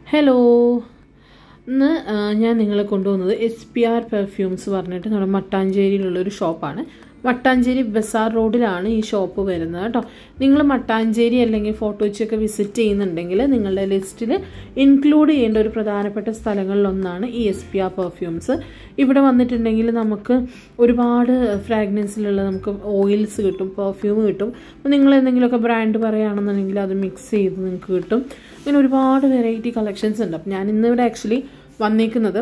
Hello ഇന്ന് ആ, ഞാൻ നിങ്ങളെ കൊണ്ടുവന്നത് എസ് പി ആർ പെർഫ്യൂംസ് പറഞ്ഞിട്ട് നമ്മുടെ മട്ടാഞ്ചേരിയിലുള്ള ഒരു ഷോപ്പാണ് മട്ടാഞ്ചേരി ബസാർ റോഡിലാണ് ഈ ഷോപ്പ് വരുന്നത് കേട്ടോ നിങ്ങൾ മട്ടാഞ്ചേരി അല്ലെങ്കിൽ ഫോട്ടോച്ചൊക്കെ വിസിറ്റ് ചെയ്യുന്നുണ്ടെങ്കിൽ നിങ്ങളുടെ ലിസ്റ്റിൽ ഇൻക്ലൂഡ് ചെയ്യേണ്ട ഒരു പ്രധാനപ്പെട്ട സ്ഥലങ്ങളിലൊന്നാണ് ഈ എസ് പി ആർ പെർഫ്യൂംസ് ഇവിടെ വന്നിട്ടുണ്ടെങ്കിൽ നമുക്ക് ഒരുപാട് ഫ്രാഗ്രൻസിലുള്ള നമുക്ക് ഓയിൽസ് കിട്ടും പെർഫ്യൂം കിട്ടും അപ്പോൾ നിങ്ങൾ എന്തെങ്കിലുമൊക്കെ ബ്രാൻഡ് പറയുകയാണെന്നുണ്ടെങ്കിൽ അത് മിക്സ് ചെയ്ത് നിങ്ങൾക്ക് കിട്ടും അങ്ങനെ ഒരുപാട് വെറൈറ്റി കളക്ഷൻസ് ഉണ്ട് അപ്പം ഞാൻ ഇന്നിവിടെ ആക്ച്വലി വന്നേക്കുന്നത്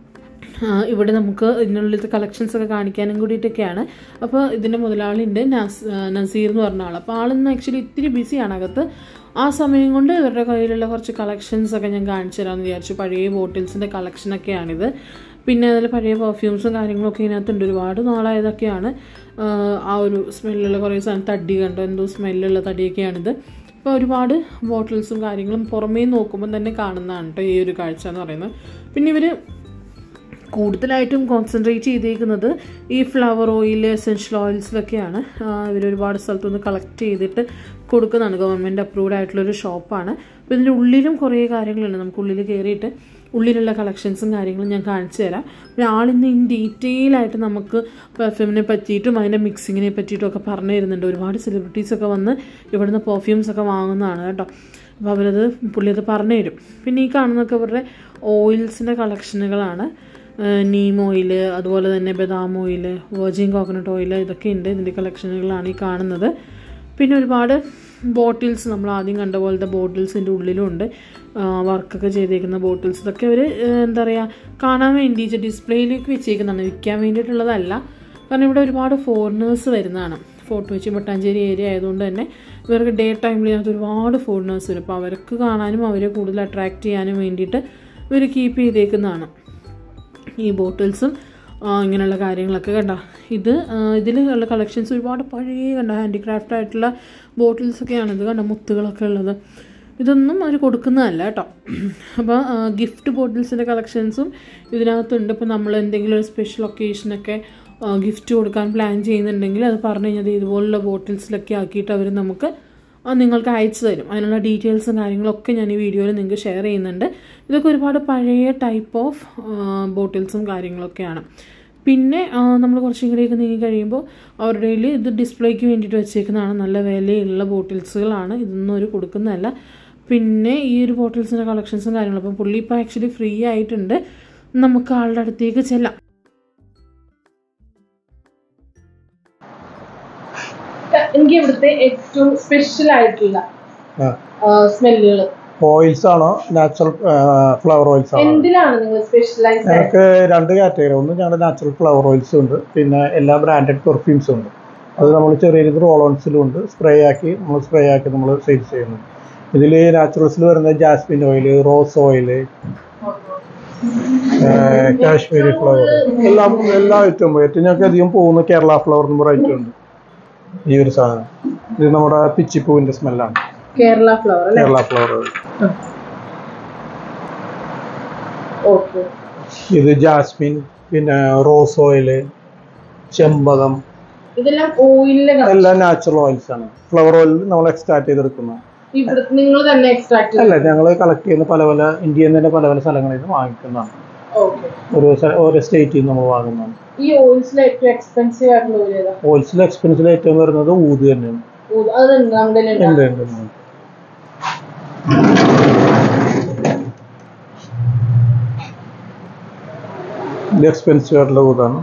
ആ, ഇവിടെ നമുക്ക് ഇതിനുള്ളിലത്തെ കളക്ഷൻസ് ഒക്കെ കാണിക്കാനും കൂടിയിട്ടൊക്കെയാണ് അപ്പോൾ ഇതിൻ്റെ മുതലാളിയുണ്ട് നസ് ആ, നസീർ എന്ന് പറഞ്ഞ ആൾ അപ്പോൾ ആളിന്ന് ആക്ച്വലി ഇത്തിരി ബിസിയാണ് അകത്ത് ആ സമയം കൊണ്ട് ഇവരുടെ കയ്യിലുള്ള കുറച്ച് കളക്ഷൻസ് ഒക്കെ ഞാൻ കാണിച്ചു തരാമെന്ന് വിചാരിച്ചു പഴയ ബോട്ടിൽസിൻ്റെ കളക്ഷനൊക്കെയാണിത് പിന്നെ അതിൽ പഴയ പെർഫ്യൂംസും കാര്യങ്ങളൊക്കെ ഇതിനകത്തുണ്ട് ഒരുപാട് നാളായതൊക്കെയാണ് ആ, ആ ഒരു സ്മെല്ലുള്ള കുറേ സാധനം തടി കണ്ടോ എന്തോ സ്മെല്ലുള്ള തടിയൊക്കെയാണിത് അപ്പോൾ ഒരുപാട് ബോട്ടിൽസും കാര്യങ്ങളും പുറമേ നോക്കുമ്പോൾ തന്നെ കാണുന്നതാണ് കേട്ടോ ഈ ഒരു കാഴ്ച എന്ന് പറയുന്നത് പിന്നെ ഇവർ കൂടുതലായിട്ടും കോൺസെൻട്രേറ്റ് ചെയ്തേക്കുന്നത് ഈ ഫ്ലവർ ഓയിൽ എസെൻഷ്യൽ ഓയിൽസിലൊക്കെയാണ് ഇവർ ഒരുപാട് സ്ഥലത്തുനിന്ന് കളക്ട് ചെയ്തിട്ട് കൊടുക്കുന്നതാണ് ഗവൺമെൻറ് അപ്രൂവ്ഡ് ആയിട്ടുള്ളൊരു ഷോപ്പാണ് അപ്പോൾ ഇതിൻ്റെ ഉള്ളിലും കുറേ കാര്യങ്ങളുണ്ട് നമുക്ക് ഉള്ളിൽ കയറിയിട്ട് ഉള്ളിലുള്ള കളക്ഷൻസും കാര്യങ്ങളും ഞാൻ കാണിച്ചു തരാം പിന്നെ ആളിന്ന് ഇൻ ഡീറ്റെയിൽ ആയിട്ട് നമുക്ക് പെർഫ്യൂമിനെ പറ്റിയിട്ടും അതിൻ്റെ മിക്സിങ്ങിനെ പറ്റിയിട്ടും ഒക്കെ പറഞ്ഞു തരുന്നുണ്ട് ഒരുപാട് സെലിബ്രിറ്റീസൊക്കെ വന്ന് ഇവിടുന്ന് പെർഫ്യൂംസ് ഒക്കെ വാങ്ങുന്നതാണ് കേട്ടോ അപ്പോൾ അവരത് പുള്ളി അത് പറഞ്ഞു തരും പിന്നെ ഈ കാണുന്നതൊക്കെ അവരുടെ ഓയിൽസിൻ്റെ കളക്ഷനുകളാണ് നീം ഓയിൽ അതുപോലെ തന്നെ ബദാം ഓയിൽ വെർജിൻ കോക്കനട്ട് ഓയിൽ ഇതൊക്കെ ഉണ്ട് ഇതിൻ്റെ കളക്ഷനുകളാണ് ഈ കാണുന്നത് പിന്നെ ഒരുപാട് ബോട്ടിൽസ് നമ്മൾ ആദ്യം കണ്ട പോലത്തെ ബോട്ടിൽസിൻ്റെ ഉള്ളിലും ഉണ്ട് വർക്കൊക്കെ ചെയ്തേക്കുന്ന ബോട്ടിൽസ് ഇതൊക്കെ അവർ എന്താ പറയുക കാണാൻ വേണ്ടി ഡിസ്പ്ലേയിലേക്ക് വെച്ചേക്കുന്നതാണ് വിൽക്കാൻ വേണ്ടിയിട്ടുള്ളതല്ല കാരണം ഇവിടെ ഒരുപാട് ഫോറിനേഴ്സ് വരുന്നതാണ് ഫോർട്ട് കൊച്ചി മട്ടാഞ്ചേരി ഏരിയ ആയതുകൊണ്ട് തന്നെ ഇവർക്ക് ഡേ ടൈമിൽ ഇതിനകത്ത് ഒരുപാട് ഫോറിനേഴ്സ് വരും അപ്പോൾ അവർക്ക് കാണാനും അവരെ കൂടുതൽ അട്രാക്റ്റ് ചെയ്യാനും വേണ്ടിയിട്ട് ഇവർ കീപ്പ് ചെയ്തേക്കുന്നതാണ് ഈ ബോട്ടിൽസും ആ, ഇങ്ങനെയുള്ള കാര്യങ്ങളൊക്കെ കണ്ട ഇത് ഇതിൽ ഉള്ള കളക്ഷൻസ് ഒരുപാട് പഴയ കണ്ട ഹാൻഡിക്രാഫ്റ്റ് ആയിട്ടുള്ള ബോട്ടിൽസൊക്കെയാണ് ഇത് കണ്ട മുത്തുകളൊക്കെ ഉള്ളത് ഇതൊന്നും അവർ കൊടുക്കുന്നതല്ല കേട്ടോ അപ്പോൾ ഗിഫ്റ്റ് ബോട്ടിൽസിൻ്റെ കളക്ഷൻസും ഇതിനകത്തുണ്ട് ഇപ്പോൾ നമ്മൾ എന്തെങ്കിലും ഒരു സ്പെഷ്യൽ ഒക്കേഷനൊക്കെ ഗിഫ്റ്റ് കൊടുക്കാൻ പ്ലാൻ ചെയ്യുന്നുണ്ടെങ്കിൽ അത് പറഞ്ഞു കഴിഞ്ഞാൽ ഇതുപോലുള്ള ബോട്ടിൽസിലൊക്കെ ആക്കിയിട്ട് അവർ നമുക്ക് അത് നിങ്ങൾക്ക് അയച്ചു തരും അതിനുള്ള ഡീറ്റെയിൽസും കാര്യങ്ങളൊക്കെ ഞാൻ ഈ വീഡിയോയിൽ നിങ്ങൾക്ക് ഷെയർ ചെയ്യുന്നുണ്ട് ഇതൊക്കെ ഒരുപാട് പഴയ ടൈപ്പ് ഓഫ് ബോട്ടിൽസും കാര്യങ്ങളൊക്കെയാണ് പിന്നെ നമ്മൾ കുറച്ചും കൂടിയൊക്കെ നീങ്ങി കഴിയുമ്പോൾ അവരുടെ കയ്യിൽ ഇത് ഡിസ്പ്ലേക്ക് വേണ്ടിയിട്ട് വെച്ചേക്കുന്നതാണ് നല്ല വിലയുള്ള ബോട്ടിൽസുകളാണ് ഇതൊന്നും അവർ കൊടുക്കുന്നതല്ല പിന്നെ ഈ ഒരു ബോട്ടിൽസിൻ്റെ കളക്ഷൻസും കാര്യങ്ങളും അപ്പം പുള്ളി ഇപ്പോൾ ആക്ച്വലി ഫ്രീ ആയിട്ടുണ്ട് നമുക്ക് ആളുടെ അടുത്തേക്ക് ചെല്ലാം എനിക്ക് ഇവിടുത്തെ ഏറ്റവും സ്പെഷ്യൽ ആയിട്ടുള്ള സ്മെല്ലുകൾ ഓയിൽസ് ആണോ നാച്ചുറൽ ഫ്ലവർ ഓയിൽസ് ആണോ എന്തിനാണ് നിങ്ങൾ സ്പെഷ്യലൈസ് ഞങ്ങൾക്ക് രണ്ട് കാറ്റഗറി ഒന്ന് ഞങ്ങളുടെ നാച്ചുറൽ ഫ്ലവർ ഓയിൽസും ഉണ്ട് പിന്നെ എല്ലാ ബ്രാൻഡഡ് പെർഫ്യൂംസും ഉണ്ട് അത് നമ്മൾ ചെറിയ രീതിയിൽ റോളോൺസിലും ഉണ്ട് സ്പ്രേ ആക്കി നമ്മൾ സ്പ്രേ ആക്കി നമ്മൾ സെയിൽസ് ചെയ്യുന്നു ഇതിൽ നാച്ചുറൽസിൽ വരുന്നത് jasmine oil rose oil Kashmiri flower എല്ലാം എല്ലാ ഐറ്റവും ഏറ്റവും ഞങ്ങൾക്ക് അധികം പോകുന്ന കേരള ഫ്ലവർ എന്ന് പറഞ്ഞ ഐറ്റം ഉണ്ട് ഈ ഒരു സാധനം ഇത് നമ്മുടെ പിച്ചിപ്പൂവിൻ്റെ സ്മെല്ലാണ് കേരള ഫ്ലവർ അല്ലേ കേരള ഫ്ലവർ ഓയിൽ ഓക്കെ ഇത് ജാസ്മിൻ പിന്നെ റോസ് ഓയില് ചെമ്പകം ഇതെല്ലാം ഓയിലിലെ എല്ലാം നാച്ചുറൽ ഓയിൽസ് ആണ് ഫ്ലവർ ഓയിൽ നമ്മൾ എക്സ്ട്രാക്ട് ചെയ്തെടുക്കുന്ന ഇവിടെ നിങ്ങൾ തന്നെ എക്സ്ട്രാക്ട് അല്ല ഞങ്ങൾ കളക്ട് ചെയ്യുന്ന പല പല ഇന്ത്യയിൽ തന്നെ പല പല സ്ഥലങ്ങളിൽ നിന്ന് വാങ്ങിക്കുന്നതാണ് ഓക്കെ ഓരോ സ്ഥല- ഓരോ സ്റ്റേറ്റിൽ നിന്ന് നമ്മൾ വാങ്ങുന്നതാണ് ഈ ഓയിൽസിൽ ഏറ്റവും എക്സ്പെൻസീവ് ആയിട്ടുള്ള ഓയിൽ ഏതാ ഓയിൽസിൽ എക്സ്പെൻസിൽ ഏറ്റവും വരുന്നത് ഊത് തന്നെയാണ് ഊ- അത് നമ്മുടെ കയ്യിലുണ്ടോ? ഉണ്ട് ഉണ്ട് ഉണ്ട്. ഇത് എക്സ്പെൻസീവ് ആയിട്ടുള്ള ഊതാണ്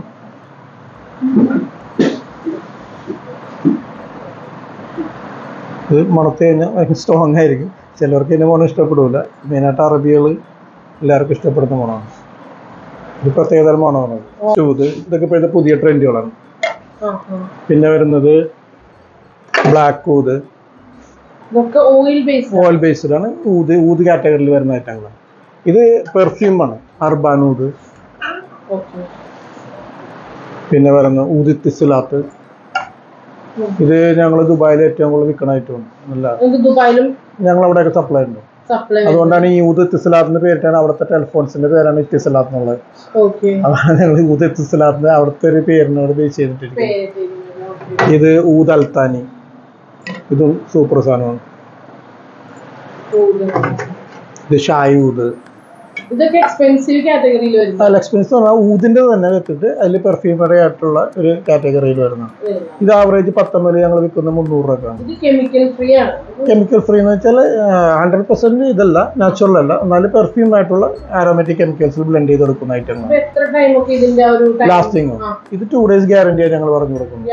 ഇത് മണത്ത് കഴിഞ്ഞാൽ ഭയങ്കര സ്ട്രോങ് ആയിരിക്കും ചിലർക്ക് ഇതിൻ്റെ മണം ഇഷ്ടപ്പെടില്ല മെയിനായിട്ട് അറബികൾ എല്ലാവർക്കും ഇഷ്ടപ്പെടുന്ന മണമാണ് ഇത് പ്രത്യേകതരം മണമാണ് ഇത് ഇതൊക്കെ ഇപ്പോഴത്തെ പുതിയ ട്രെൻഡുകളാണ് ആ, ആ. പിന്നെ വരുന്നത് ബ്ലാക്ക് ഊത് ഇതൊക്കെ ഓയിൽ ബേസ്ഡ് ഓയിൽ ബേസ്ഡ് ആണ് ഊത് ഊത് കാറ്റഗറിയിൽ വരുന്ന ഐറ്റങ്ങളാണ് ഇത് പെർഫ്യൂമാണ് അർബാൻ ഊത് ഓക്കെ പിന്നെ വരുന്ന ഊത് തിസിലാത്ത് ഇത് ഞങ്ങൾ ദുബായിൽ ഏറ്റവും കൂടുതൽ വിൽക്കുന്ന ഐറ്റമാണ് നല്ല നമുക്ക് ദുബായിലും ഞങ്ങൾ അവിടെയൊക്കെ സപ്ലൈ ഉണ്ട് സപ്ലൈ അതുകൊണ്ടാണ് ഈ ഊത് തിസിലാത്തിന്റെ പേരിട്ടാണ് അവിടുത്തെ ടെലിഫോൺസിന്റെ പേരാണ് ഇത്തിസലാത്ത് എന്നുള്ളത് ഓക്കെ അതാണ് ഞങ്ങൾ ഊത് തിസിലാത്തിന്റെ അവിടുത്തെ ഒരു പേരിനോട് ബേസ് ചെയ്തിട്ടിരിക്കുന്നത് ഇത് ഊത് അൽത്താനി ഇതും സൂപ്പർ സാധനമാണ് ഇത് ഷായ് ഊത് ഇതൊക്കെ എക്സ്പെൻസീവ് കാറ്റഗറിയിൽ വരുന്നു അല്ല എക്സ്പെൻസ് പറഞ്ഞാൽ ഊതിൻ്റെ തന്നെ വെച്ചിട്ട് അതിൽ പെർഫ്യൂമറി ആയിട്ടുള്ള ഒരു കാറ്റഗറിയിൽ വരുന്നത് ഇത് ആവറേജ് പത്തൊമ്പത് ഞങ്ങൾ വിൽക്കുന്ന മുന്നൂറ് രൂപക്കാണ് ഇത് കെമിക്കൽ ഫ്രീ ആണ് കെമിക്കൽ ഫ്രീ എന്ന് വെച്ചാൽ ഹൺഡ്രഡ് പെർസെൻറ്റ് ഇതല്ല നാച്ചുറൽ അല്ല എന്നാലും പെർഫ്യൂം ആയിട്ടുള്ള ആരോമാറ്റിക് കെമിക്കൽസ് ബ്ലെൻഡ് ചെയ്ത് കൊടുക്കുന്ന ഐറ്റങ്ങൾ അപ്പൊ എത്ര ടൈം ഒക്കെ ഇതിന്റെ ആ ഒരു ലാസ്റ്റിംഗ് ആ. ഇത് ടു ഡേയ്സ് ഗ്യാരണ്ടിയാണ് ഞങ്ങൾ പറഞ്ഞു കൊടുക്കുന്നത്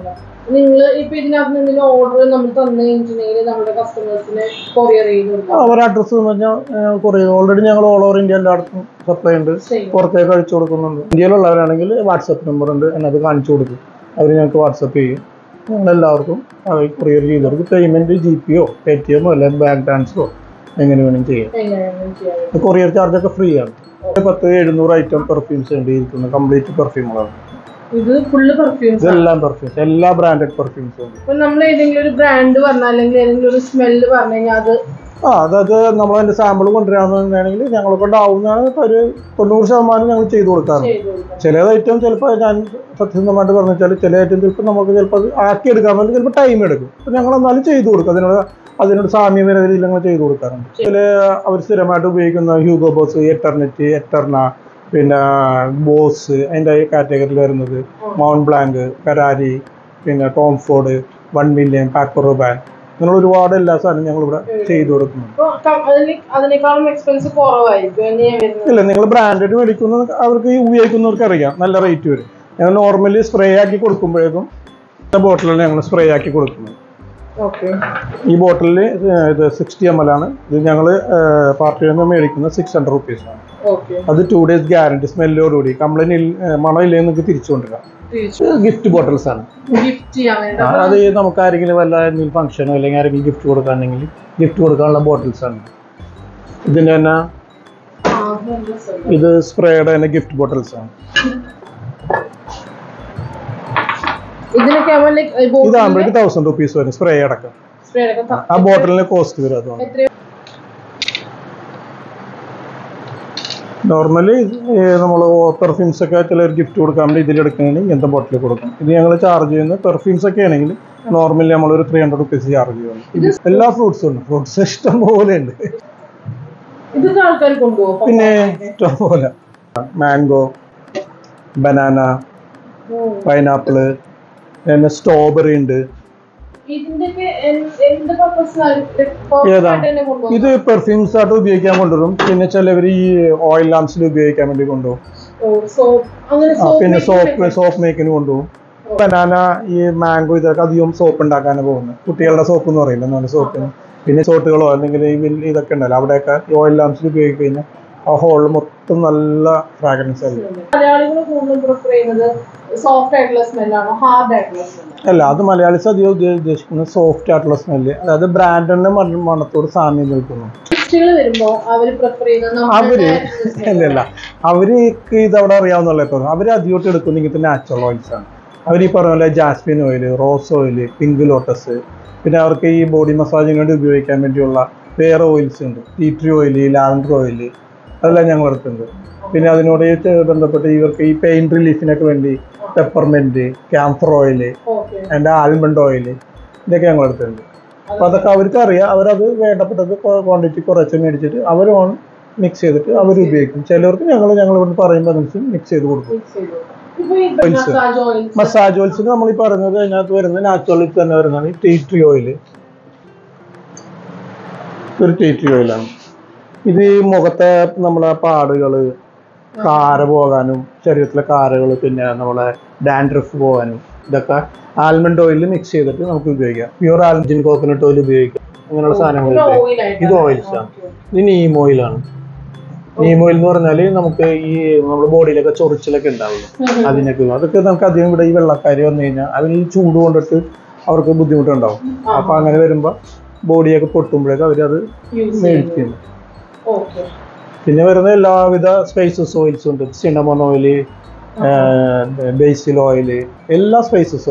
നിങ്ങൾ ഇപ്പൊ ഇതിനകത്ത് എന്തെങ്കിലും ഓർഡർ നമ്മൾ തന്നു കഴിഞ്ഞിട്ടുണ്ടെങ്കിൽ നമ്മുടെ കസ്റ്റമേഴ്സിന് കൊറിയർ ചെയ്ത് കൊടുക്കാം അവർ അഡ്രസ്സ് എന്ന് പറഞ്ഞാൽ കുറേ ഓൾറെഡി ഞങ്ങൾ ഓൾ ഓവർ ഇന്ത്യ എല്ലായിടത്തും സപ്ലൈ ഉണ്ട് ചെയ്യും. പുറത്തേക്ക് അയച്ചു കൊടുക്കുന്നുണ്ട് ഇന്ത്യയിലുള്ളവരാണെങ്കിൽ വാട്സപ്പ് നമ്പർ ഉണ്ട് എന്നത് കാണിച്ചു കൊടുക്കും അവർ ഞങ്ങൾക്ക് വാട്സപ്പ് ചെയ്യും ഞങ്ങൾ എല്ലാവർക്കും അവർ കൊറിയർ ചെയ്ത് കൊടുക്കും പേയ്മെൻറ്റ് ജി പിയോ പേ ടി എമ്മോ അല്ലെങ്കിൽ ബാങ്ക് ട്രാൻസ്ഫറോ എങ്ങനെ വേണമെങ്കിലും ചെയ്യാം എങ്ങനെയാണ് ചെയ്യാൻ കൊറിയർ ചാർജൊക്കെ ഫ്രീ ആണ് പത്ത് എഴുന്നൂറ് ഐറ്റം പെർഫ്യൂംസ് ഉണ്ട് ഇരിക്കുന്നത് കംപ്ലീറ്റ് പെർഫ്യൂമുകളാണ് ഇത് ഫുള്ള് പെർഫ്യൂംസ് ഇതെല്ലാം പെർഫ്യൂംസ് എല്ലാ ബ്രാൻഡഡ് പെർഫ്യൂംസും ഉണ്ട് ഇപ്പൊ നമ്മൾ ഏതെങ്കിലും ഒരു ബ്രാൻഡ് പറഞ്ഞാൽ അല്ലെങ്കിൽ ഏതെങ്കിലും ഒരു സ്മെല്ല് പറഞ്ഞു കഴിഞ്ഞാൽ അത് ആ അതായത് നമ്മൾ അതിൻ്റെ സാമ്പിൾ കൊണ്ടുവരാമെന്നുണ്ടെങ്കിൽ ഞങ്ങളെ കൊണ്ടാവുന്നതാണ് ഇപ്പോൾ ഒരു തൊണ്ണൂറ് ശതമാനം ഞങ്ങൾ ചെയ്തു കൊടുക്കാറുണ്ട് ചെയ്ത് കൊടുക്കാം ചില ഐറ്റം ചിലപ്പോൾ ഞാൻ സത്യസന്ധമായിട്ട് പറഞ്ഞു വെച്ചാൽ ചില ഐറ്റം ചിലപ്പോൾ നമുക്ക് ചിലപ്പോൾ അത് ആക്കി എടുക്കാൻ വേണ്ടി ചിലപ്പോൾ ടൈം എടുക്കും അപ്പോൾ ഞങ്ങൾ എന്നാലും ചെയ്തു കൊടുക്കും അതിനോട് അതിനോട് സാമ്യം വരെ രീതിയിൽ ഞങ്ങൾ ചെയ്തു കൊടുക്കാറുണ്ട് ചില അവർ സ്ഥിരമായിട്ട് ഉപയോഗിക്കുന്ന ഹ്യൂഗോ ബോസ് എറ്റർനെറ്റ് എറ്റർന പിന്നെ ബോസ് അതിൻ്റെ കാറ്റഗറിയിൽ വരുന്നത് മൗണ്ട് ബ്ലാങ്ക് ഫെരാരി പിന്നെ Tom Ford one million Paco Rabanne അങ്ങനെയുള്ള ഒരുപാട് എല്ലാ സാധനവും ഞങ്ങളിവിടെ ചെയ്തു കൊടുക്കുന്നുണ്ട് അപ്പൊ ക- അതിന് അതിനേക്കാളും എക്സ്പെൻസ് കുറവായിരിക്കും എങ്ങനെയാ വരുന്നത് ഇല്ല നിങ്ങൾ ബ്രാൻഡഡ് മേടിക്കുന്ന അവർക്ക് ഈ ഉപയോഗിക്കുന്നവർക്ക് അറിയാം നല്ല റേറ്റ് വരും ഞങ്ങൾ നോർമലി സ്പ്രേ ആക്കി കൊടുക്കുമ്പോഴേക്കും ബോട്ടിലാണ് ഞങ്ങൾ സ്പ്രേ ആക്കി കൊടുക്കുന്നത് ഓക്കെ ഈ ബോട്ടിലിൽ ഇത് സിക്സ്റ്റി എം എൽ ആണ് ഇത് ഞങ്ങൾ പാർട്ടിയിൽ നിന്ന് മേടിക്കുന്നത് സിക്സ് ഹൺഡ്രഡ് റുപ്പീസാണ് ഓക്കെ അത് ടു ഡേയ്സ് ഗ്യാരണ്ടി സ്മെല്ലോടുകൂടി കംപ്ലൈൻറ്റ് മണമില്ലേ നിങ്ങൾക്ക് തിരിച്ചു കൊണ്ടുവരാം ഗിഫ്റ്റ് ബോട്ടിൽസ് ആണ് ഗിഫ്റ്റ് ചെയ്യാൻ വേണ്ടി ആ, അത് നമുക്ക് ആരെങ്കിലും വല്ല എന്തെങ്കിലും ഫംഗ്ഷനോ അല്ലെങ്കിൽ ആരെങ്കിലും ഗിഫ്റ്റ് കൊടുക്കാണെങ്കിൽ ഗിഫ്റ്റ് കൊടുക്കാനുള്ള ബോട്ടിൽസ് ആണ് ഇതിൻ്റെ തന്നെ ആ, നല്ല രസമുണ്ട്. ഇത് സ്പ്രേയുടെ തന്നെ ഗിഫ്റ്റ് ബോട്ടിൽസ് ആണ് ഇതിനൊക്കെ ആവുമ്പോൾ like, ഈ bottle ന്റെ ഇതാകുമ്പോഴേക്ക് തൗസൻഡ് റുപ്പീസ് വരും സ്പ്രേ അടക്കം spray അടക്കം ത- ആ ബോട്ടിലിന് കോസ്റ്റ് വരും അതുകൊണ്ട് എത്രയോ നോർമലി നമ്മൾ പെർഫ്യൂംസ് ഒക്കെ ചിലർ ഗിഫ്റ്റ് കൊടുക്കാൻ വേണ്ടി ഇതിലെടുക്കുകയാണെങ്കിൽ ഇങ്ങനത്തെ ബോട്ടിൽ കൊടുക്കും ഇത് ഞങ്ങൾ ചാർജ് ചെയ്യുന്നത് പെർഫ്യൂംസ് ഒക്കെ ആണെങ്കിൽ നോർമലി നമ്മളൊരു ത്രീ ഹൺഡ്രഡ് റുപ്പീസ് ചാർജ് ചെയ്യുന്നു എല്ലാ ഫ്രൂട്ട്സും ഉണ്ട് ഫ്രൂട്ട്സ് ഇഷ്ടം പോലെ ഉണ്ട് ഇതൊക്കെ ആൾക്കാർ കൊണ്ടുപോകും പിന്നെ ഇഷ്ടം പോലെ മാംഗോ ബനാന പൈനാപ്പിള് പിന്നെ സ്ട്രോബെറി ഉണ്ട് ഇതിന്റെയൊക്കെ എന്ത് എന്ത് പർപ്പസിനാണ് ഏതാ? തന്നെ കൊണ്ടുപോകും ഇത് പെർഫ്യൂംസ് ആയിട്ട് ഉപയോഗിക്കാൻ കൊണ്ടുവരും പിന്നെ ചിലവർ ഈ ഓയിൽ ലാംപ്സിൽ ഉപയോഗിക്കാൻ വേണ്ടി കൊണ്ടുപോകും സോപ്പ് അങ്ങനെ ആ, soap പിന്നെ making സോപ്പ് ഒക്കെ- സോപ്പ് മേക്കിന് കൊണ്ടുപോകും ബനാന ഈ മാംഗോ ഇതൊക്കെ അധികം സോപ്പ് ഉണ്ടാക്കാനാണ് പോകുന്നത് കുട്ടികളുടെ സോപ്പ് എന്ന് പറയില്ല നല്ല സോപ്പിന് പിന്നെ സോട്ടുകളോ അല്ലെങ്കിൽ ഈ വലിയ ഇതൊക്കെ ഉണ്ടല്ലോ അവിടെയൊക്കെ ഈ ഓയിൽ ലാംപ്സിൽ ഉപയോഗിച്ച് കഴിഞ്ഞാൽ ആ ഹോളിൽ മൊത്തം നല്ല ഫ്രാഗ്രൻസ് ആയിരിക്കും മലയാളികൾ കൂടുതലും പ്രിഫർ ചെയ്യുന്നത് സോഫ്റ്റ് ആയിട്ടുള്ള സ്മെല്ലാണോ ഹാർഡ് ആയിട്ടുള്ള സ്മെല്ലാണോ അല്ല അത് മലയാളീസ് അധികം ഉദ്ദേശ- ഉദ്ദേശിക്കുന്നത് സോഫ്റ്റ് ആയിട്ടുള്ള സ്മെല്ല് അതായത് ബ്രാൻഡിന്റെ മണത്തോട് സാമ്യം നിൽക്കുന്നു ഗസ്റ്റുകൾ വരുമ്പോ അവര് പ്രിഫർ ചെയ്യുന്നത് അവര് അല്ലല്ല അവർക്ക് ഇതവിടെ അറിയാവുന്നുള്ള ഇപ്പൊ അവര് അധികമായിട്ട് എടുക്കുന്ന ഇങ്ങനത്തെ നാച്ചുറൽ ഓയിൽസ് ആണ് അവർ ഈ പറഞ്ഞ പോലെ jasmine oil rose oil pink lotus പിന്നെ അവർക്ക് ഈ ബോഡി മസാജിന് വേണ്ടി ഉപയോഗിക്കാൻ വേണ്ടിയുള്ള വേറെ ഓയിൽസ് ഉണ്ട് tea tree oil lavender oil അതെല്ലാം ഞങ്ങൾ അടുത്തുണ്ട് പിന്നെ അതിനോട് ചെ- ബന്ധപ്പെട്ട് ഇവർക്ക് ഈ പെയിൻ റിലീഫിനൊക്കെ വേണ്ടി പെപ്പർമെന്റ് ക്യാംഫർ ഓയിൽ ഓക്കെ അതിൻ്റെ ആൽമണ്ട് ഓയിൽ ഇതൊക്കെ ഞങ്ങൾ അടുത്തുണ്ട് അപ്പോൾ അതൊക്കെ അവർക്ക് അറിയാം അവരത് വേണ്ടപ്പെട്ടത് ക്വാണ്ടിറ്റി കുറച്ച് മേടിച്ചിട്ട് അവർ ഓൺ മിക്സ് ചെയ്തിട്ട് അവർ ഉപയോഗിക്കും ചിലർക്ക് ഞങ്ങൾ ഞങ്ങൾ ഇവിടെ പറയുമ്പോൾ അതനുസരിച്ച് മിക്സ് ചെയ്ത് കൊടുക്കും ഇപ്പൊ ഈ Oils. മസാജ് ഓയിൽസ് മസാജ് ഓയിൽസിന് നമ്മൾ ഈ പറഞ്ഞത് അതിനകത്ത് വരുന്നത് നാച്ചുറലിൽ തന്നെ വരുന്നതാണ് ഈ ടീ ട്രീ ഓയിൽ ഒരു ടീ ട്രീ ഓയിലാണ് ഇത് ഈ മുഖത്തെ നമ്മളെ പാടുകൾ കാര പോകാനും ശരീരത്തിലെ കാരകൾ പിന്നെ നമ്മളെ ഡാൻഡ്രഫ് പോകാനും ഇതൊക്കെ ആൽമണ്ട് ഓയിൽ മിക്സ് ചെയ്തിട്ട് നമുക്ക് ഉപയോഗിക്കാം പ്യൂർ ആൽമജിൻ കോക്കനട്ട് ഓയിൽ ഉപയോഗിക്കാം അങ്ങനെയുള്ള സാധനങ്ങൾ ഉപയോഗിക്കാം. ഇത് ഓയിൽസ് ആണ് ഇത് നീം ഓയിലാണ് നീം ഓയിൽ എന്ന് പറഞ്ഞാൽ നമുക്ക് ഈ നമ്മുടെ ബോഡിയിലൊക്കെ ചൊറിച്ചിലൊക്കെ ഉണ്ടാവില്ല അതിനൊക്കെ അതൊക്കെ നമുക്ക് അധികം ഇവിടെ ഈ വെള്ളക്കാരി വന്നു കഴിഞ്ഞാൽ അവർ ഈ ചൂട് കൊണ്ടിട്ട് അവർക്ക് ബുദ്ധിമുട്ടുണ്ടാവും അപ്പൊ അങ്ങനെ വരുമ്പോൾ ബോഡിയൊക്കെ പൊട്ടുമ്പോഴേക്കും അവരത് മേടിക്കുന്നു ഓക്കെ പിന്നെ വരുന്ന എല്ലാവിധ സ്പൈസസ് ഓയിൽസ് ഉണ്ട് സിനമൺ ഓയിൽ ബേസിൽ ഓയിൽ എല്ലാ സ്പൈസസ് ഓയിലും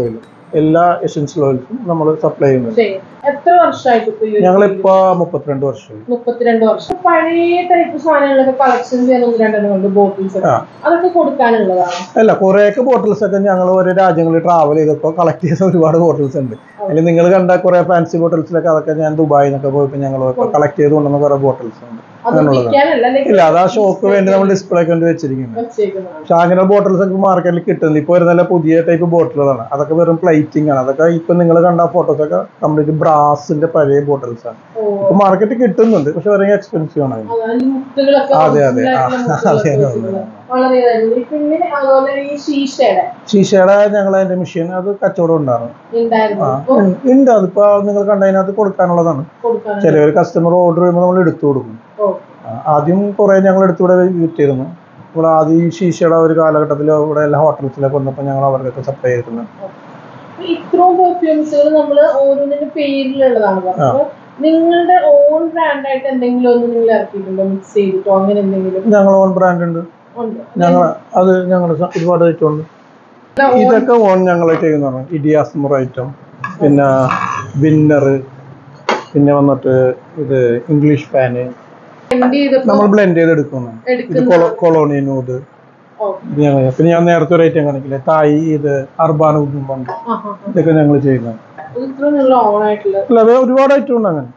എല്ലാ എസെൻഷ്യൽ ഓയിൽസും നമ്മൾ സപ്ലൈ ചെയ്യുന്നുണ്ട് ശരി എത്ര വർഷമായിട്ട് ഇപ്പൊ ഈ ഒരു ഞങ്ങളിപ്പോ മുപ്പത്തിരണ്ട് വർഷമായി മുപ്പത്തിരണ്ട് വർഷം പഴയ ടൈപ്പ് സാധനങ്ങളൊക്കെ കളക്ഷൻ ചെയ്യാൻ ഒന്ന് രണ്ടെണ്ണം കൊണ്ട് ബോട്ടിൽസ് ആ. അതൊക്കെ കൊടുക്കാനുള്ളതാണ് അല്ല കുറേയൊക്കെ ബോട്ടിൽസ് ഒക്കെ ഞങ്ങൾ ഓരോ രാജ്യങ്ങളിൽ ട്രാവൽ ചെയ്തപ്പോൾ കളക്ട് ചെയ്ത ഒരുപാട് ബോട്ടിൽസ് ഉണ്ട് അതിൽ നിങ്ങൾ കണ്ട കുറെ ഫാൻസി ബോട്ടിൽസിലൊക്കെ അതൊക്കെ ഞാൻ ദുബായിൽ നിന്നൊക്കെ പോയപ്പോൾ ഞങ്ങൾ കളക്ട് ചെയ്ത് കൊണ്ടുവന്ന കുറെ ബോട്ടിൽസ് ഉണ്ട് അത് അങ്ങനെയുള്ളതാണ് വിൽക്കാനല്ല അല്ലെങ്കിൽ ഇല്ല അത് ആ ഷോക്ക് വേണ്ടി നമ്മൾ ഡിസ്പ്ലേ കൊണ്ട് വെച്ചിരിക്കുന്നത് വെച്ചേക്കുന്നതാണ് പക്ഷെ അങ്ങനെ ബോട്ടിൽസ് ഒക്കെ മാർക്കറ്റിൽ കിട്ടുന്നില്ല ഇപ്പോൾ വരുന്ന പുതിയ ടൈപ്പ് ബോട്ടിലുകളാണ് അതൊക്കെ വെറും പ്ലേറ്റിംഗ് ആണ് അതൊക്കെ ഇപ്പൊ നിങ്ങൾ കണ്ട ഫോട്ടോസ് ഒക്കെ കംപ്ലീറ്റ് ബ്രാസിന്റെ പഴയ ബോട്ടിൽസ് ആണ് ഓ ഇപ്പൊ മാർക്കറ്റിൽ കിട്ടുന്നുണ്ട് പക്ഷെ വളരെ എക്സ്പെൻസീവ് ആണ് അതിന്. അതാണ് ഈ മുത്തുകളൊക്കെ അതെ, അതെ. original ആ, ആയിട്ടുള്ള മുത്തുകളൊക്കെ അതെ, അതെ. വെച്ചിട്ടുള്ളത്. വളരെ ഇതായിരുന്നു പിന്നെ അതുപോലെ ഈ ശീശയുടെ ശീശയുടെ ഞങ്ങൾ അതിന്റെ മെഷീൻ അത് കച്ചവടം ഉണ്ടാകും ഉണ്ടായിരുന്നു ആ അപ്പൊ ഉം, ഉണ്ട് അതിപ്പോ നിങ്ങൾ കണ്ടതിനകത്ത് കൊടുക്കാനുള്ളതാണ് കൊടുക്കാൻ ചിലവർ കസ്റ്റമർ ഓർഡർ ചെയ്യുമ്പോൾ നമ്മൾ എടുത്തു കൊടുക്കും ഓ ആ, ആദ്യം കുറെ ഞങ്ങൾ എടുത്തുകൂടെ വിറ്റിരുന്നു ഇവിടെ ആദ്യം ഈ ശീശയുടെ ഒരു കാലഘട്ടത്തിൽ ഇവിടെ എല്ലാ ഹോട്ടൽസിലൊക്കെ വന്നപ്പോൾ ഞങ്ങൾ അവർക്കൊക്കെ സപ്ലൈ ചെയ്തിരുന്നു അപ്പൊ ഇത്രയും പെർഫ്യൂംസുകൾ നമ്മൾ ഓരോന്നിന്റെ പേരിലുള്ളതാണ് പറഞ്ഞത് അപ്പൊ നിങ്ങളുടെ ഓൺ ബ്രാൻഡ് ആയിട്ട് എന്തെങ്കിലും ഒന്ന് നിങ്ങൾ ഇറക്കിയിട്ടുണ്ടോ മിക്സ് ചെയ്തിട്ടോ അങ്ങനെ എന്തെങ്കിലും ഞങ്ങൾ ഓൺ ബ്രാൻഡ് ഉണ്ട് ഉണ്ടോ ഞങ്ങൾ അത് ഞങ്ങൾ ഒരുപാട് ഐറ്റം ഉണ്ട് ഇതൊക്കെ ഓൺ ഞങ്ങൾ ചെയ്യുന്നതാണ് ഇഡിയാസ്മർ ഐറ്റം പിന്നെ വിന്നർ പിന്നെ വന്നിട്ട് ഇത് ഇംഗ്ലീഷ് ഫാന് ബ്ലെൻഡ് ചെയ്തപ്പോ നമ്മൾ ബ്ലെൻഡ് ചെയ്ത് എടുക്കുന്നു ഇത് എടുക്കുന്ന കൊളോണിയൻ ഊത് ഓ, ഇത് ഞങ്ങൾ പിന്നെ ഞാൻ നേരത്തെ ഒരു ഐറ്റം കാണിക്കില്ലേ തായി ഇത് അർബാന ഉദ്ദുമ്പണ്ട് ആ, ആ, ആ. ഇതൊക്കെ ഞങ്ങൾ ചെയ്യുന്നത് ഇത് ഇത്രയും നിങ്ങൾ ഓൺ ആയിട്ടുള്ള അല്ല വേറെ ഒരുപാട് ഐറ്റം ഉണ്ട് അങ്ങനെ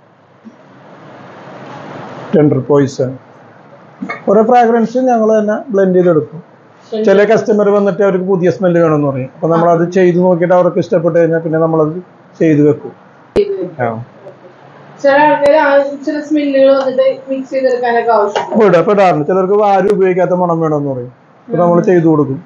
ടെൻഡർ പോയിസൺ ഓരോ ഫ്രാഗ്രൻസ് ഞങ്ങൾ തന്നെ ബ്ലെൻഡ് ചെയ്തെടുക്കും ചില കസ്റ്റമർ വന്നിട്ട് അവർക്ക് പുതിയ സ്മെല്ല് വേണമെന്ന് പറയും അപ്പൊ നമ്മൾ അത് ചെയ്ത് നോക്കിയിട്ട് അവർക്ക് ഇഷ്ടപ്പെട്ട് കഴിഞ്ഞാൽ പിന്നെ നമ്മളത് ചെയ്ത് വെക്കും ആ. ചില ആൾക്കാർ ചില സ്മെല്ലുകൾ വന്നിട്ട് മിക്സ് ചെയ്തെടുക്കാനൊക്കെ ആവശ്യം അപ്പൊ ഇടാ- ഇപ്പൊ ഇടാറുണ്ട് ചിലർക്ക് ആരും ഉപയോഗിക്കാത്ത മണം വേണമെന്ന് പറയും അപ്പൊ നമ്മൾ ചെയ്തു കൊടുക്കും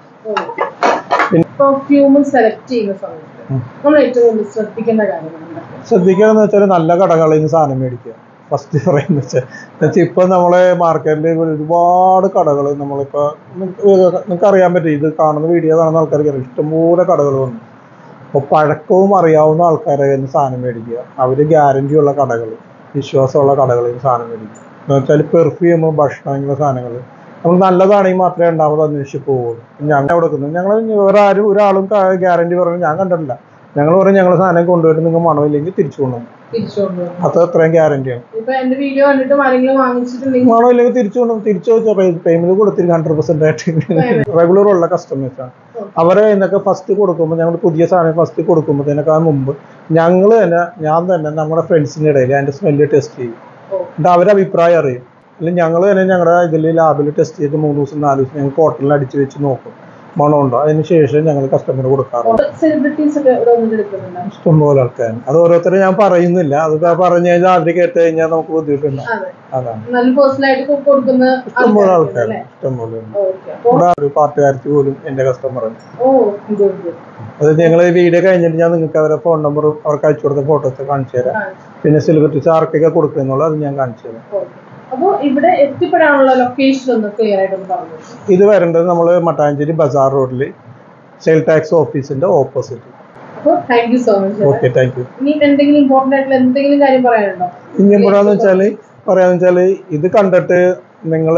പെർഫ്യൂമും സെലക്ട് ചെയ്യുന്ന സമയത്ത് ഉം. നമ്മൾ ഏറ്റവും കൂടുതൽ ശ്രദ്ധിക്കേണ്ട കാര്യങ്ങളുണ്ട് ശ്രദ്ധിക്കാന്ന് വെച്ചാൽ നല്ല കടകളിൽ നിന്ന് സാധനം മേടിക്കുക ഫസ്റ്റ് പറയുന്നത് വെച്ചാൽ എന്നുവെച്ചാൽ ഇപ്പൊ നമ്മളെ മാർക്കറ്റിൽ ഒരുപാട് കടകൾ നമ്മളിപ്പോ നിങ്ങൾക്ക് അറിയാൻ പറ്റും ഇത് കാണുന്ന വീഡിയോ കാണുന്ന ആൾക്കാർക്ക് അറിയാം ഇഷ്ടംപോലെ കടകൾ വന്നു അപ്പോൾ പഴക്കവും അറിയാവുന്ന ആൾക്കാരെ കയ്യിൽ നിന്ന് സാധനം മേടിക്കുക അവർ ഗ്യാരണ്ടി ഉള്ള കടകൾ വിശ്വാസമുള്ള കടകളിൽ നിന്ന് സാധനം മേടിക്കുക എന്ന് വെച്ചാൽ പെർഫ്യൂം ഭക്ഷണം ഇങ്ങനെയുള്ള സാധനങ്ങൾ നമ്മൾ നല്ലതാണെങ്കിൽ മാത്രമേ രണ്ടാമത് അന്വേഷിച്ച് പോവുള്ളൂ ഞങ്ങൾ കൊടുക്കുന്നത് ഞങ്ങൾ വേറെ ആരും ഒരാളും ഗ്യാരണ്ടി പറഞ്ഞു ഞാൻ കണ്ടിട്ടില്ല ഞങ്ങൾ പറയും ഞങ്ങൾ സാധനം കൊണ്ടുപോയിട്ട് നിങ്ങൾ മണമില്ലെങ്കിൽ തിരിച്ചു കൊണ്ടുപോകും തിരിച്ചു കൊണ്ടുവരണം അത് അത്രയും ഗ്യാരണ്ടിയാണ് ഇപ്പൊ എന്റെ വീഡിയോ കണ്ടിട്ട് ആരെങ്കിലും വാങ്ങിച്ചിട്ടുണ്ടെങ്കിൽ മണമില്ലെങ്കിൽ തിരിച്ചു കൊണ്ടുപോകും തിരിച്ചു വെച്ചാൽ പേയ്മെന്റ് കൊടുത്തിരിക്കും ഹൺഡ്രഡ് പെർസെന്റ് ആയിട്ട് റെഗുലർ ഉള്ള കസ്റ്റമേഴ്സാണ് അവരെ ഇന്നൊക്കെ ഫസ്റ്റ് കൊടുക്കുമ്പോൾ ഞങ്ങൾ പുതിയ സാധനം ഫസ്റ്റ് കൊടുക്കുമ്പോഴത്തേനൊക്കെ മുമ്പ് ഞങ്ങൾ തന്നെ ഞാൻ തന്നെ നമ്മുടെ ഫ്രണ്ട്സിൻ്റെ ഇടയിൽ അതിന്റെ സ്മെല്ല് ടെസ്റ്റ് ചെയ്യും ഓ. എന്നിട്ട് അവരെ അഭിപ്രായം അറിയും അല്ലെങ്കിൽ ഞങ്ങൾ തന്നെ ഞങ്ങളുടെ ഇതിൽ ലാബിൽ ടെസ്റ്റ് ചെയ്ത് മൂന്ന് ദിവസം നാല് ദിവസം ഞങ്ങൾ ഹോട്ടലിൽ അടിച്ച് വെച്ച് നോക്കും മണമുണ്ടോ അതിന് ശേഷം ഞങ്ങൾ കസ്റ്റമറിന് കൊടുക്കാറുണ്ട് സെലിബ്രിറ്റീസ് ഒക്കെ ഇവിടെ വന്നിട്ട് എടുക്കുന്നുണ്ട് ഇഷ്ടംപോലെ ആൾക്കാർ അത് ഓരോരുത്തരെ ഞാൻ പറയുന്നില്ല അത് പറഞ്ഞു കഴിഞ്ഞാൽ അവർ കേട്ട് കഴിഞ്ഞാൽ നമുക്ക് ബുദ്ധിമുട്ടുണ്ടാവും അതെ അതാണ് നല്ല പേഴ്സണൽ ആയിട്ട് കൊ- കൊടുക്കുന്ന ഇഷ്ടംപോലെ ആൾക്കാരുണ്ട് ആൾക്കാർ അല്ലേ ഇഷ്ടംപോലെ ഉണ്ട് ഓക്കെ അപ്പൊ ഇവിടെ ഒരു പാർട്ടുകാർക്ക് പോലും എന്റെ കസ്റ്റമറാണ് ഓ ഗുഡ് ഗുഡ് അത് ഞങ്ങൾ വീഡിയോ കഴിഞ്ഞിട്ട് ഞാൻ നിങ്ങൾക്ക് അവരുടെ ഫോൺ നമ്പറും അവർക്ക് അയച്ചു കൊടുത്ത ഫോട്ടോസ് കാണിച്ചു തരാം പിന്നെ സെലിബ്രിറ്റീസ് ആർക്കൊക്കെ കൊടുക്കുന്നുള്ളത് അത് ഞാൻ കാണിച്ചു തരാം അപ്പൊ ഇവിടെ എത്തിപ്പെടാനുള്ള ലൊക്കേഷൻ ഒന്ന് ക്ലിയർ ആയിട്ട് ഒന്ന് പറഞ്ഞു ഇത് വരേണ്ടത് നമ്മൾ മട്ടാഞ്ചേരി ബസാർ റോഡിൽ സെയിൽ ടാക്സ് ഓഫീസിന്റെ ഓപ്പോസിറ്റ് അപ്പൊ thank you so much okay thank you ഇനി എന്തെങ്കിലും ഇമ്പോർട്ടന്റ് ആയിട്ടുള്ള എന്തെങ്കിലും കാര്യം പറയാനുണ്ടോ ഇനി എപ്പോഴാന്ന് വെച്ചാൽ പറയാന്ന് വെച്ചാൽ ഇത് കണ്ടിട്ട് നിങ്ങൾ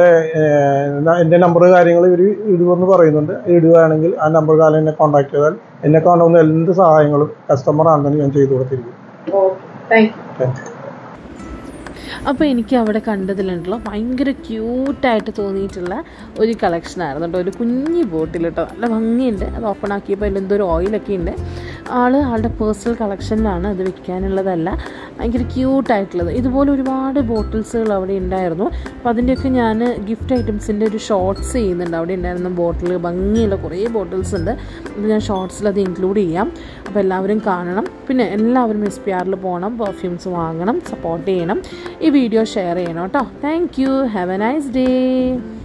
എൻ്റെ നമ്പർ കാര്യങ്ങൾ ഇവർ ഇടുമെന്ന് പറയുന്നുണ്ട് ഇടുകയാണെങ്കിൽ ആ നമ്പർ കാലം എന്നെ കോൺടാക്ട് ചെയ്താൽ എന്നെ കാണുന്ന എന്ത് സഹായങ്ങളും കസ്റ്റമർ ആണെന്ന് ഞാൻ ചെയ്തു കൊടുത്തിരിക്കും okay thank you thank you അപ്പോൾ എനിക്ക് അവിടെ കണ്ടതിലുണ്ടല്ലോ ഭയങ്കര ക്യൂട്ടായിട്ട് തോന്നിയിട്ടുള്ള ഒരു കളക്ഷനായിരുന്നു കേട്ടോ ഒരു കുഞ്ഞി ബോട്ടിൽ കേട്ടോ നല്ല ഭംഗിയുണ്ട് അത് ഓപ്പൺ ആക്കിയപ്പോൾ അതിൽ എന്തോ ഒരു ഓയിലൊക്കെ ഉണ്ട് ആൾ ആളുടെ പേഴ്സണൽ കളക്ഷനിലാണ് അത് വിൽക്കാനുള്ളതല്ല ഭയങ്കര ക്യൂട്ടായിട്ടുള്ളത് ഇതുപോലെ ഒരുപാട് ബോട്ടിൽസുകൾ അവിടെ ഉണ്ടായിരുന്നു അപ്പോൾ അതിൻ്റെയൊക്കെ ഞാൻ ഗിഫ്റ്റ് ഐറ്റംസിൻ്റെ ഒരു ഷോർട്സ് ചെയ്യുന്നുണ്ട് അവിടെ ഉണ്ടായിരുന്ന ബോട്ടിൽ ഭംഗിയുള്ള കുറേ ബോട്ടിൽസ് ഉണ്ട് അപ്പോൾ ഞാൻ ഷോർട്സിൽ അത് ഇൻക്ലൂഡ് ചെയ്യാം അപ്പോൾ എല്ലാവരും കാണണം പിന്നെ എല്ലാവരും എസ് പി ആറിൽ പോകണം പെർഫ്യൂംസ് വാങ്ങണം സപ്പോർട്ട് ചെയ്യണം ഈ വീഡിയോ ഷെയർ ചെയ്യണം കേട്ടോ thank you have a nice day